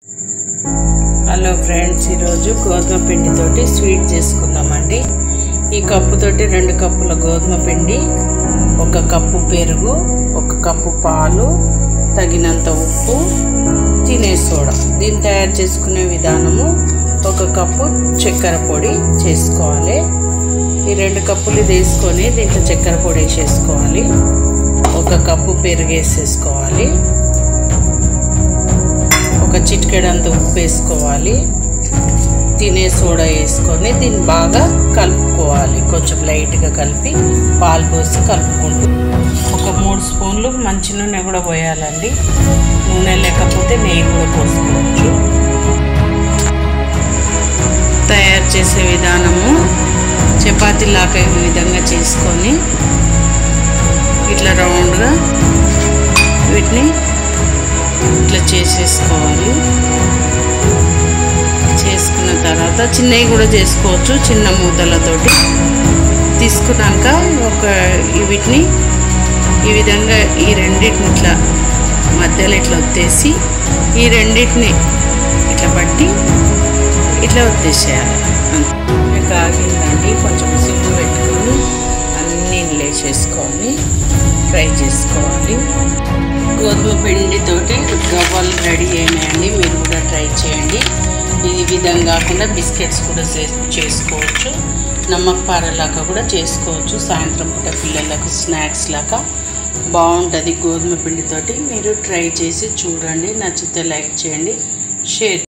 hello friends ఈరోజు గోధుమ పిండితోటి sweet చేసుకుందామండి ఈ కప్పుతోటి రెండు కప్పుల గోధుమ పిండి ఒక కప్పు పెరుగు ఒక కప్పు పాలు తగినంత ఉప్పు తినే సోడా దీన్ని తయారు చేసుకునే విధానము ఒక కప్పు చక్కెర పొడి చేసుకోవాలి ఈ రెండు కప్పులు ఇది వేసుకొని దీంట్లో చక్కెర పొడి వేసేసుకోవాలి ఒక కప్పు పెరుగు వేసేసుకోవాలి ఒక చిటికెడంత ఉప్పు వేసుకోవాలి తినే సోడా వేసుకొని దీన్ని బాగా కలుపుకోవాలి కొంచెం లైట్గా కలిపి పాలు పోసి కలుపుకుంటూ ఒక మూడు స్పూన్లు మంచి నూనె కూడా పోయాలండి నూనె లేకపోతే నెయ్యి కూడా పోసుకోవచ్చు తయారు చేసే విధానము చపాతీలాగా ఈ విధంగా చేసుకొని ఇట్లా రౌండ్గా వీటిని ఇట్లా చేసేసుకోవాలి చేసుకున్న తర్వాత చిన్నవి కూడా చేసుకోవచ్చు చిన్న మూతలతోటి తీసుకున్నాక ఒక వీటిని ఈ విధంగా ఈ రెండింటిని ఇట్లా మధ్యలో ఇట్లా ఒత్తేసి ఈ రెండింటిని ఇట్లా పట్టి ఇట్లా ఒత్తేసేయాలి అంతే కాగిందండి కొంచెం సిగ్గు పెట్టుకొని అన్నీ లేచేసుకొని ఫ్రై చేసుకోవాలి గోధుమ పిండితోటి గవ్వలు రెడీ అయినాయండి మీరు కూడా ట్రై చేయండి ఈ విధంగా కాకుండా బిస్కెట్స్ కూడా చేసుకోవచ్చు నమ్మక పారలాగా కూడా చేసుకోవచ్చు సాయంత్రం పూట పిల్లలకు స్నాక్స్ లాగా బాగుంటుంది గోధుమ పిండితోటి మీరు ట్రై చేసి చూడండి నచ్చితే లైక్ చేయండి షేర్